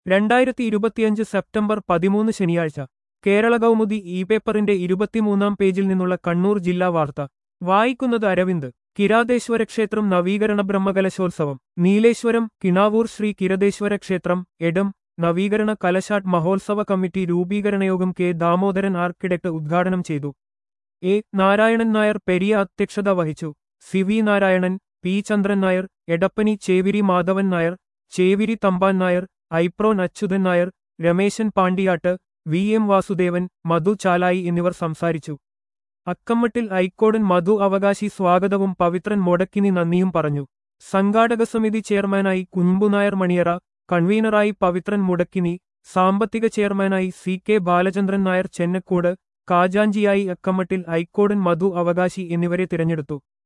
രണ്ടായിരത്തി ഇരുപത്തിയഞ്ച് സെപ്റ്റംബർ പതിമൂന്ന് ശനിയാഴ്ച കേരള കൗമുദി ഇ പേപ്പറിന്റെ ഇരുപത്തിമൂന്നാം പേജിൽ നിന്നുള്ള കണ്ണൂർ ജില്ലാ വാർത്ത വായിക്കുന്നത് അരവിന്ദ് കിരാതേശ്വര ക്ഷേത്രം നവീകരണ ബ്രഹ്മകലശോത്സവം നീലേശ്വരം കിണാവൂർ ശ്രീ കിരതേശ്വര ക്ഷേത്രം എടം നവീകരണ കലശാട്ട് മഹോത്സവ കമ്മിറ്റി രൂപീകരണയോഗം കെ ദാമോദരൻ ആർക്കിടെക്ട് ഉദ്ഘാടനം ചെയ്തു എ നാരായണൻ നായർ പെരിയ അധ്യക്ഷത വഹിച്ചു C V Narayanan P Chandran Nair Edappani Cheviri Madhavan Nair Cheviri Thampan Nair Aipron Achuthan Nair Rameshan Pandiyatt V M Vasudevan Madhu Chalayi എന്നിവർ സംസാരിച്ചു അക്കമ്മട്ടിൽ ഐക്കോടൻ മധു അവകാശി സ്വാഗതവും പവിത്രൻ മൊടക്കിനി നന്ദിയും പറഞ്ഞു സംഘാടക സമിതി ചെയർമാനായി കുൻപുനായർ മണിയറ കൺവീനറായി പവിത്രൻ മുടക്കിനി സാമ്പത്തിക ചെയർമാനായി സി കെ ബാലചന്ദ്രൻ നായർ ചെന്നക്കോട് കാജാഞ്ചിയായി അക്കമ്മട്ടിൽ ഐക്കോടൻ മധു അവകാശി എന്നിവരെ തിരഞ്ഞെടുത്തു